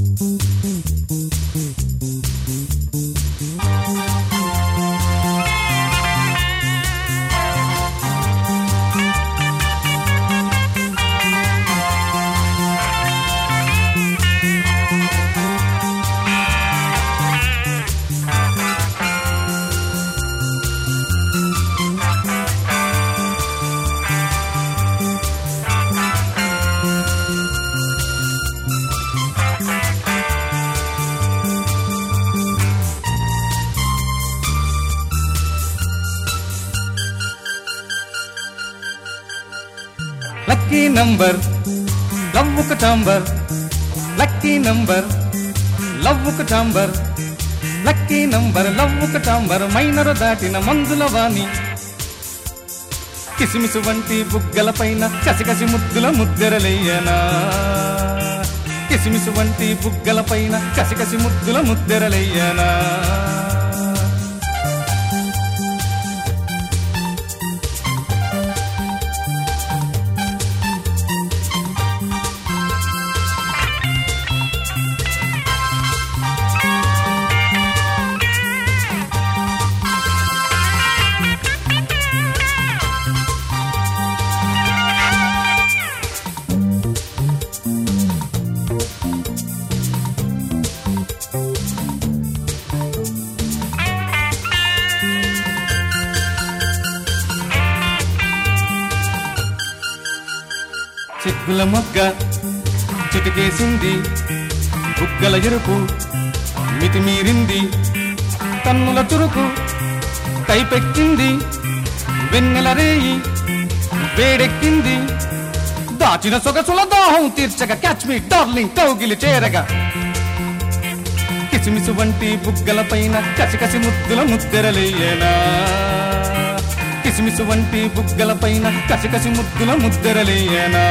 lucky number లవ్వుకు chamber lucky number లవ్వుకు chamber lucky number లవ్వుకు చాంబర్ మైనరు దాటిన మందుల వాణి కిసిమిసు వంటి బుగ్గల పైన కసికసి ముద్దుల ముద్దెరలేయనా కిసిమిసు వంటి బుగ్గల పైన కసికసి ముద్దుల ముద్దెరలేయనా చిక్కుల మొగ్గ చిటికేసింది బుగ్గల ఎరుపు మితిమీరింది కన్నుల చురుకు కైపెక్కింది వెన్నెల రేయి వేడెక్కింది దాచిన సొగసుల దాహం తీర్చగా క్యాచ్ మీ డార్లింగ్ కౌగిలి చేరగా కిసిమిసు వంటి బుగ్గల పైన కసికసి ముద్దుల ముద్దెరలేయనా కిసిమిసు వంటి బుగ్గల పైన కసికసి ముద్దుల ముద్దెరలేయనా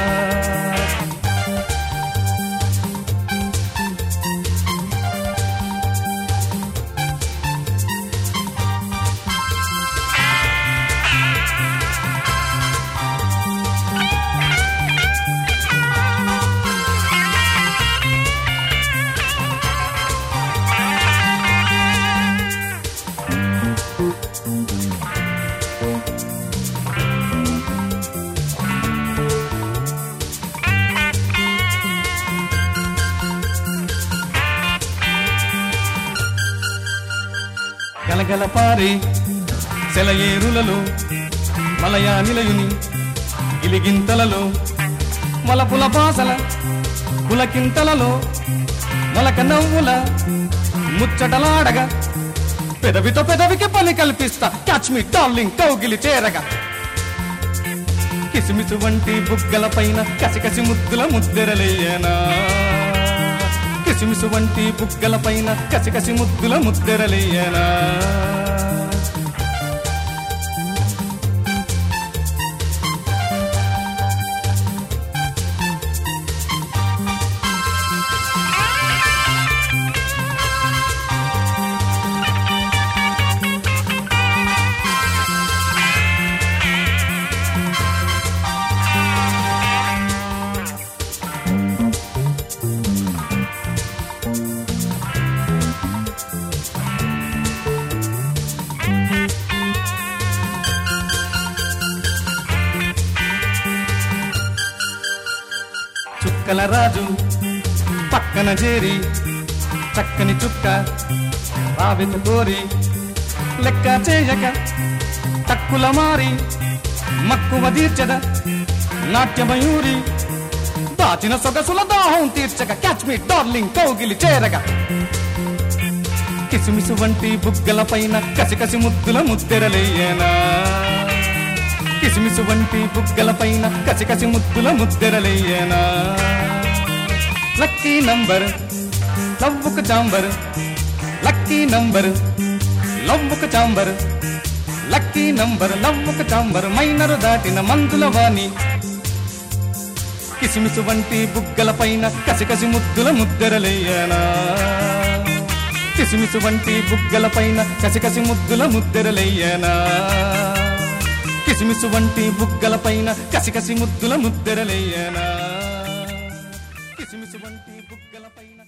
గలగల పారే సెలయేరులలో మలయా నిలయుని గిలిగింతలలో మలపుల పాసల పులకింతలలో మొలక నవ్వుల ముచ్చటలాడగా పెదవితో పెదవికి పని కల్పిస్తా క్యాచ్ మీ డార్లింగ్ కౌగిలి చేరగా కిసిమిసు వంటి బుగ్గల పైన కసికసి ముద్దుల ముద్దెరలేయనా కిసిమిసు వంటి బుగ్గల పైన కసికసి ముద్దుల ముద్దెరలేయనా చుక్కల రాజు పక్కన చేరి చక్కని చుక్క రావిత కోరి లెక్క చేయక తక్కుల మారి మక్కువ తీర్చద నాట్యమయూరి దాచిన సొగసుల దాహం తీర్చక క్యాచ్ మీ డార్లింగ్ కౌగిలి చేరగా కిసుమిసు వంటి బుగ్గల పైన కసికసి ముద్దుల ముద్దెరలేయనా కిసిమిసు వంటి బుగ్గల పైన కసికసి ముద్దుల ముద్దెరలేయనా లక్కీ నంబర్ లవ్వుకు చాంబర్ లక్కీ నంబర్ లవ్వుకు చాంబర్ లక్కీ నంబర్ లవ్వుకు చాంబర్ మైనరు దాటిన మందుల వాణి కిసిమిసు వంటి బుగ్గల పైన కసికసి ముద్దుల ముద్దెరలేయనా కిసిమిసు వంటి బుగ్గల పైన కసికసి ముద్దుల ముద్దెరలేయనా కిసిమిసు వంటి బుగ్గల పైన కసికసి ముద్దుల ముద్దెరలేయనా కిసిమిసు వంటి బుగ్గల పైన